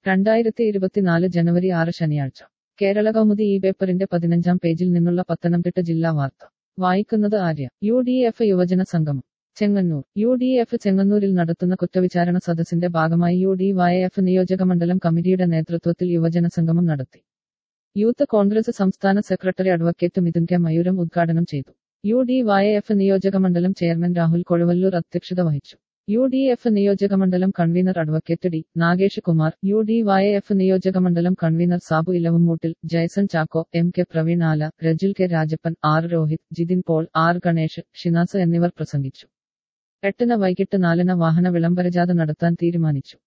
രണ്ടായിരത്തി ഇരുപത്തിനാല് ജനുവരി ആറ് ശനിയാഴ്ച കേരള കൗമുദി ഈ പേപ്പറിന്റെ പതിനഞ്ചാം പേജിൽ നിന്നുള്ള പത്തനംതിട്ട ജില്ലാ വാർത്ത വായിക്കുന്നത് ആര്യ യു ഡി എഫ് യുവജന സംഗമം ചെങ്ങന്നൂർ യു ഡി എഫ് ചെങ്ങന്നൂരിൽ നടത്തുന്ന കുറ്റവിചാരണ സദസ്സിന്റെ ഭാഗമായി യു ഡി വൈ എഫ് നിയോജകമണ്ഡലം കമ്മിറ്റിയുടെ നേതൃത്വത്തിൽ യുവജന സംഗമം നടത്തി യൂത്ത് കോൺഗ്രസ് സംസ്ഥാന secretary advocate Mithun K Mayooram ഉദ്ഘാടനം ചെയ്തു യു ഡി വൈ എഫ് നിയോജകമണ്ഡലം ചെയർമാൻ രാഹുൽ കൊഴുവല്ലൂർ അധ്യക്ഷത വഹിച്ചു യു ഡി എഫ് നിയോജകമണ്ഡലം convener advocate D Nagesh Kumar U D Y F നിയോജകമണ്ഡലം convener Sabu Ilavumoottil Jayson Chacko M K Praveen Ala Rajul K Rajappan R Rohit Jithin Paul R Ganesh Shinas എന്നിവർ പ്രസംഗിച്ചു എട്ടിന് വൈകിട്ട് നാലിന് വാഹന വിളംബരജാഥ നടത്താൻ തീരുമാനിച്ചു